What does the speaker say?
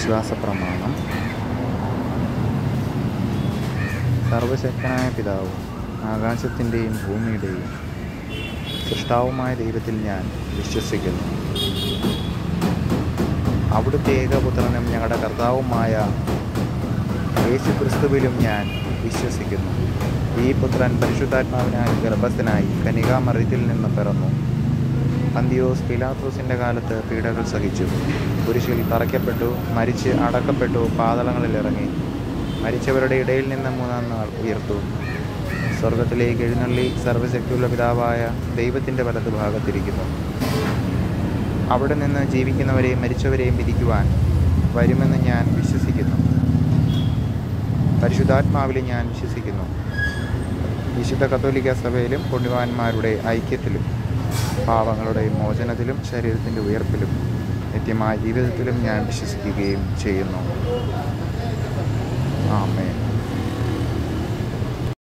വിശ്വാസ പ്രമാണം സർവശക്തനായ പിതാവ് ആകാശത്തിൻ്റെയും ഭൂമിയുടെയും സൃഷ്ടാവുമായ ദൈവത്തിൽ ഞാൻ വിശ്വസിക്കുന്നു അവിടുത്തെ ഏകപുത്രനും ഞങ്ങളുടെ കർത്താവുമായ യേശു ക്രിസ്തുവിലും ഞാൻ വിശ്വസിക്കുന്നു ഈ പുത്രൻ പരിശുദ്ധാത്മാവിനാൽ ഗർഭസ്ഥനായി കനികാമറിയത്തിൽ നിന്ന് പിറന്നു പന്തിയോസ് പിലാത്തോസിൻ്റെ കാലത്ത് പീഡകൾ സഹിച്ചു കുരിശിൽ തറയ്ക്കപ്പെട്ടു മരിച്ച് അടക്കപ്പെട്ടു പാതളങ്ങളിൽ ഇറങ്ങി മരിച്ചവരുടെ ഇടയിൽ നിന്ന് മൂന്നാം നാൾ ഉയർത്തു സ്വർഗത്തിലേക്ക് എഴുന്നള്ളി സർവശക്തിയുള്ള പിതാവായ ദൈവത്തിൻ്റെ വലതു ഭാഗത്തിരിക്കുന്നു അവിടെ നിന്ന് ജീവിക്കുന്നവരെയും മരിച്ചവരെയും വിധിക്കുവാൻ വരുമെന്ന് ഞാൻ വിശ്വസിക്കുന്നു പരിശുദ്ധാത്മാവിൽ ഞാൻ വിശ്വസിക്കുന്നു വിശുദ്ധ കത്തോലിക്ക സഭയിലും പുണ്യവാന്മാരുടെ ഐക്യത്തിലും പാവങ്ങളുടെ മോചനത്തിലും ശരീരത്തിൻ്റെ ഉയർപ്പിലും നിത്യമായ ജീവിതത്തിലും ഞാൻ വിശ്വസിക്കുകയും ചെയ്യുന്നു